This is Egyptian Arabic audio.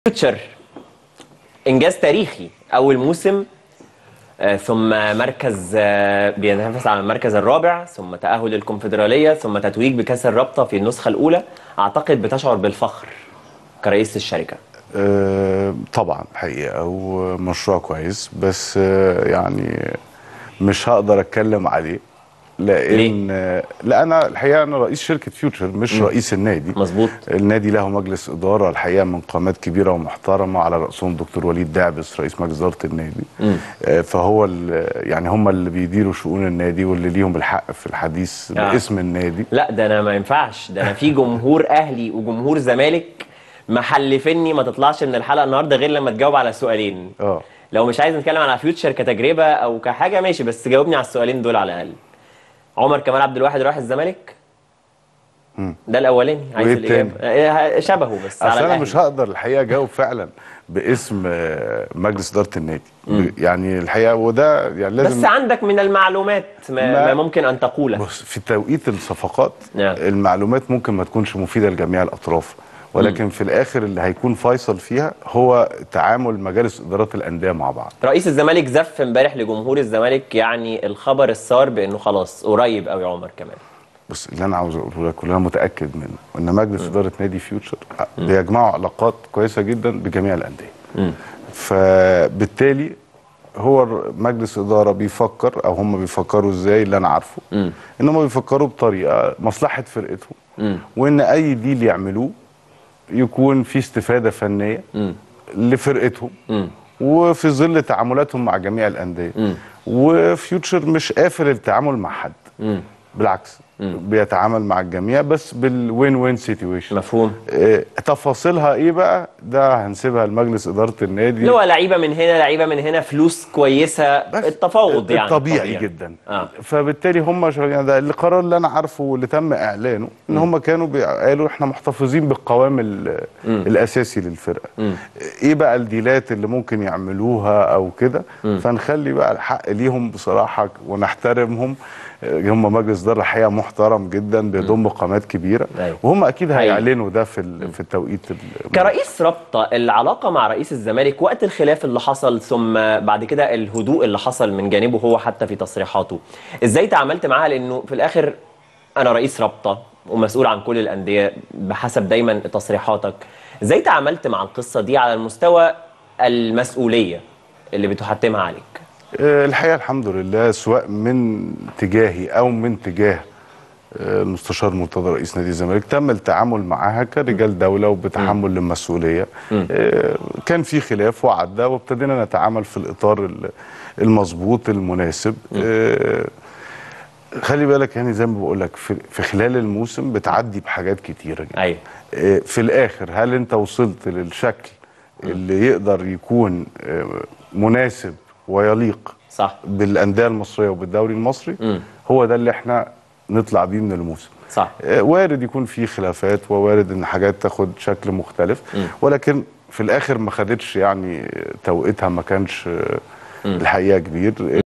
فيوتشر انجاز تاريخي اول موسم آه، ثم مركز آه، بيتنافس على المركز الرابع ثم تأهل الكونفدرالية ثم تتويج بكأس الرابطة في النسخة الأولى أعتقد بتشعر بالفخر كرئيس الشركة آه، طبعا حقيقة ومشروع كويس بس آه، يعني مش هقدر اتكلم عليه لان آه، لا انا الحقيقه انا رئيس شركه فيوتشر مش رئيس النادي مظبوط النادي له مجلس اداره الحقيقه من قامات كبيره ومحترمه على راسهم دكتور وليد دعبس رئيس مجلس اداره النادي آه، فهو ال- يعني هم اللي بيديروا شؤون النادي واللي ليهم الحق في الحديث آه. باسم النادي لا ده أنا ما ينفعش ده أنا في جمهور أهلي وجمهور زمالك محلفني ما تطلعش من الحلقة النهاردة غير لما تجاوب على سؤالين اه لو مش عايز نتكلم على فيوتشر كتجربة أو كحاجة ماشي بس جاوبني على السؤالين دول على الأقل عمر كمال عبد الواحد راح الزمالك ده الأولاني عايز وإيه الإجابة آه، شبهه بس على اصل انا الأهلي. مش هقدر الحقيقه اجاوب فعلا باسم آه، مجلس اداره النادي ب- يعني الحقيقه وده يعني بس لازم عندك من المعلومات ما, ما- ما ممكن ان تقوله بص في توقيت الصفقات نعم. المعلومات ممكن ما تكونش مفيده لجميع الاطراف ولكن في الاخر اللي هيكون فيصل فيها هو تعامل مجالس ادارات الانديه مع بعض رئيس الزمالك زف امبارح لجمهور الزمالك يعني الخبر السار بانه خلاص قريب قوي عمر كمان بص اللي انا عاوز اقوله لك واللي انا متاكد منه ان مجلس اداره نادي فيوتشر بيجمعوا علاقات كويسه جدا بجميع الانديه فبالتالي هو الر- مجلس اداره بيفكر او هم بيفكروا ازاي اللي انا عارفه ان هم بيفكروا بطريقه مصلحه فرقتهم وان اي ديل يعملوه يكون في استفاده فنيه لفرقتهم وفي ظل تعاملاتهم مع جميع الانديه وفيوتشر مش قافل التعامل مع حد بالعكس بيتعامل مع الجميع بس بالوين وين سيتويشن مفهوم آه، تفاصيلها ايه بقى ده هنسيبها لمجلس اداره النادي اللي هو لعيبه من هنا لعيبه من هنا فلوس كويسه التفاوض يعني طبيعي جدا آه. فبالتالي هم شغالين ده القرار اللي انا عارفه واللي تم اعلانه ان هم كانوا بي- قالوا احنا محتفظين بالقوام ال- الاساسي للفرقه ايه بقى الديلات اللي ممكن يعملوها او كده فنخلي بقى الحق ليهم بصراحه ونحترمهم آه، هم مجلس اداره الحقيقه محترم جدا بيضم قامات كبيره أيوة. وهم اكيد حقيقي. هيعلنوا ده في ال- في التوقيت ال- كرئيس رابطه العلاقه مع رئيس الزمالك وقت الخلاف اللي حصل ثم بعد كده الهدوء اللي حصل من جانبه هو حتى في تصريحاته ازاي تعاملت معاها لانه في الاخر انا رئيس رابطه ومسؤول عن كل الانديه بحسب دايما تصريحاتك ازاي تعاملت مع القصه دي على المستوى المسؤوليه اللي بتحتمها عليك آه، الحقيقه الحمد لله سواء من تجاهي او من تجاه آه، المستشار مرتضى رئيس نادي الزمالك تم التعامل معاها كرجال دوله وبتحمل للمسؤوليه آه، كان في خلاف وعدى وابتدينا نتعامل في الاطار ال- المظبوط المناسب آه، خلي بالك يعني زي ما بقول لك في في خلال الموسم بتعدي بحاجات كتيره جدا ايوه آه، في الاخر هل انت وصلت للشكل اللي يقدر يكون آه، مناسب ويليق صح بالانديه المصريه وبالدوري المصري هو ده اللي احنا نطلع بيه من الموسم صح آه، وارد يكون في خلافات ووارد ان حاجات تاخد شكل مختلف ولكن في الاخر ما خدتش يعني توقيتها ما كانش آه، الحقيقه كبير